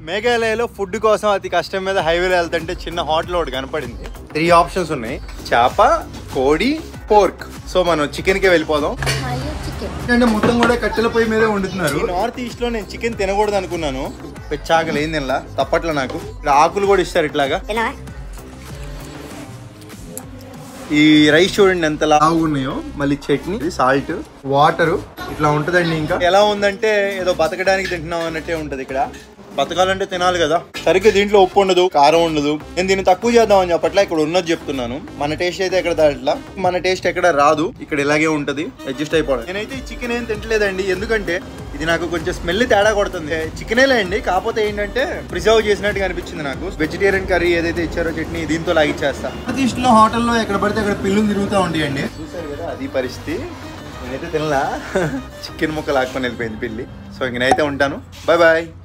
మేఘాలయలో food కోసం అతి కష్టం మీద హైవేలో వెళ్తుంటే చిన్న హోటల్ ఒకటి కనపడింది త్రీ ఆప్షన్స్ ఉన్నాయి చేప కోడి పోర్క్ సో మనం చికెన్ కి వెళ్ళిపోదాం మరియు చికెన్ అంటే మొత్తం కూడా కట్టెల పొయ్యి మీదే వండుతున్నారు నార్త్ ఈస్ట్ లో నేను చికెన్ తినకూడదు అనుకున్నాను పెచ్చాకలు ఏం తినలా తప్పట్లో నాకు ఇక్కడ ఆకులు కూడా ఇస్తారు ఇట్లాగా తినవా ఈ రైస్ చూడండి ఎంత లావుగా ఉన్నాయో మళ్ళీ చట్నీ సాల్ట్ వాటర్ ఇట్లా ఉంటదండి ఇంకా ఎలా ఉందంటే ఏదో బతకడానికి తింటున్నాం అన్నట్టే ఉంటది ఇక్కడ బతకాలంటే తినాలి కదా సరిగ్గా దీంట్లో ఉప్పు ఉండదు కారం ఉండదు నేను దీన్ని తక్కువ చేద్దాం అని చెప్పట్లా ఇక్కడ ఉన్నది చెప్తున్నాను మన టేస్ట్ అయితే ఎక్కడ దాంట్లో మన టేస్ట్ ఎక్కడ రాదు ఇక్కడ ఇలాగే ఉంటది అడ్జస్ట్ అయిపోవడం నేనైతే ఈ చికెన్ ఏం తింటలేదండి ఎందుకంటే ఇది నాకు కొంచెం స్మెల్ తేడా కొడుతుంది చికెనేలే అండి కాకపోతే ఏంటంటే ప్రిజర్వ్ చేసినట్టుగా అనిపించింది నాకు వెజిటేరియన్ కర్రీ ఏదైతే ఇచ్చారో చట్నీ దీంతో లాగిచ్చేస్తా ఈస్ట్ లో హోటల్లో ఎక్కడ పడితే అక్కడ పిల్లులు తిరుగుతూ ఉంటాయండి చూసారు కదా అది పరిస్థితి నేనైతే తినలా చికెన్ ముక్క లాక్కొని వెళ్ళిపోయింది పిల్లి సో ఇంక నేనైతే ఉంటాను బాయ్ బాయ్